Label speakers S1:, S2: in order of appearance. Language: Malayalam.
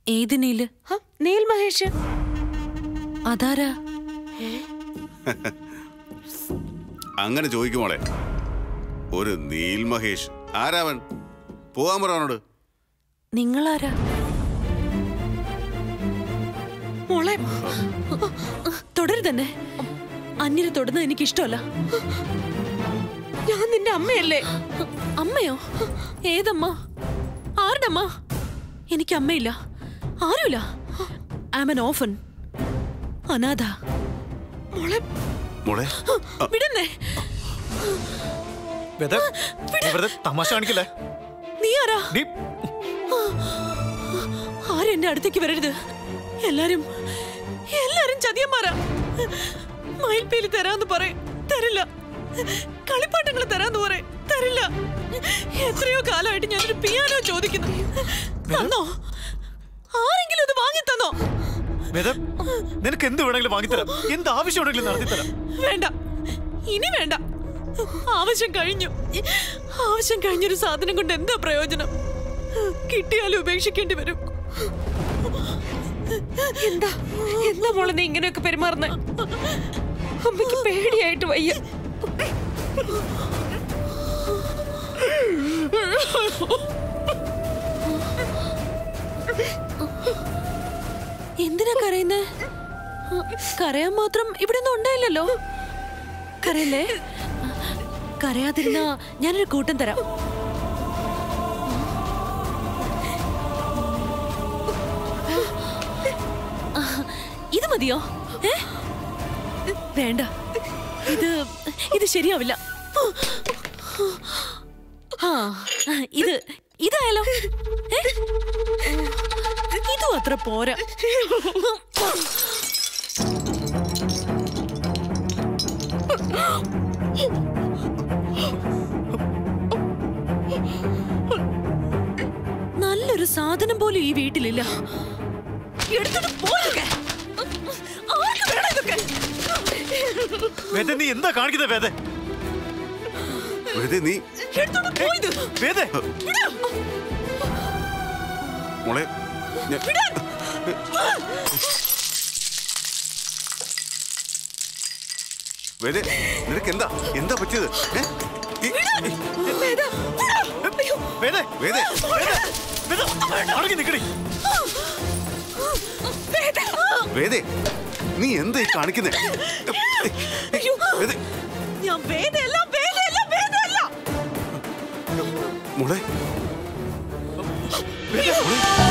S1: ഏത് നീല്
S2: ഹ, നീൽ മഹേഷ്
S1: അതാരാ
S3: അങ്ങനെ ചോദിക്കുമോളെ ഒരു നീൽ മഹേഷ് ആരാവൻ പോവാൻ പറവനോട്
S1: നിങ്ങളാരാ
S2: മോളെ
S1: തുടരുതന്നെ അന്യരെ തൊടുന്നത് എനിക്ക് ഇഷ്ടമല്ല
S2: ഞാൻ നിന്റെ അമ്മയല്ലേ
S1: അമ്മയോ ഏതമ്മ ആരുടെ അമ്മ എനിക്ക് അമ്മയില്ല ആരുമില്ല ആം എൻ ഓഫൻ അനാഥ
S2: മോളെ
S3: മോളെ
S1: വിടുന്നേ
S4: വെറുതെ നീ വെറുതെ തമാശ കാണിക്കില്ലേ
S1: നീ ആരാ
S4: നീ
S1: ആരും എന്റെ അടുത്തേക്ക് വരരുത് എല്ലാരും എല്ലാരും ചതിയന്മാരാ മയിൽപ്പേലി തരാന്ന് പറയും തരില്ല കളിപ്പാട്ടങ്ങൾ തരാന്ന് പറയും തരില്ല എത്രയോ കാലമായിട്ട് ഞാനൊരു പിയാനോ ചോദിക്കുന്നു തന്നോ ആരെങ്കിലും ഇത് വാങ്ങി തന്നോ
S4: വെറുതെ നിനക്ക് എന്ത് വേണമെങ്കിലും വാങ്ങിത്തരാം എന്ത് ആവശ്യം ഉണ്ടെങ്കിലും നടത്തിത്തരാം
S1: വേണ്ട ഇനി വേണ്ട ആവശ്യം കഴിഞ്ഞു ആവശ്യം കഴിഞ്ഞൊരു സാധനം കൊണ്ട് എന്താ പ്രയോജനം കിട്ടിയാലും ഉപേക്ഷിക്കേണ്ടി വരും
S2: എന്താ എന്താ മോളെ നീ ഇങ്ങനെയൊക്കെ പെരുമാറുന്നേ അമ്മയ്ക്ക് പേടിയായിട്ട് വയ്യ
S1: എന്തിനാ കരയുന്നേ കരയാൻ മാത്രം ഇവിടെ ഒന്നും ഉണ്ടായില്ലല്ലോ കരയല്ലേ കരയാതിരുന്നാ ഞാനൊരു കൂട്ടം തരാം ആ, ഇത് മതിയോ ഏ? വേണ്ട ഇത് ഇത് ശരിയാവില്ല ആ ഇത് ഇതായാലോ ഏ? ഇതും അത്ര പോരാ നല്ലൊരു സാധനം പോലും ഈ വീട്ടിലില്ല എടുത്തിട്ട് പോയൊക്കെ ആർക്ക് വേണം ഇതൊക്കെ
S4: വേദ നീ എന്താ കാണിക്കുന്നത് വേദ
S3: വെറുതെ നീ
S1: എടുത്തോണ്ട് പോയത്
S4: വേദ
S3: മോളെ ഞാൻ- വെറുതെ നിനക്ക് എന്താ എന്താ പറ്റിയത് ഏ? ഈ-
S4: വേദ
S3: വേദേ
S4: വേദ അടങ്ങി നിക്കടി
S3: വേദേ നീ എന്താ ഈ കാണിക്കുന്നേ വേദേ
S1: ഞാൻ വേദയല്ല വേദയല്ല വേദയല്ല
S3: മോളെ
S4: വേദ
S3: മോളെ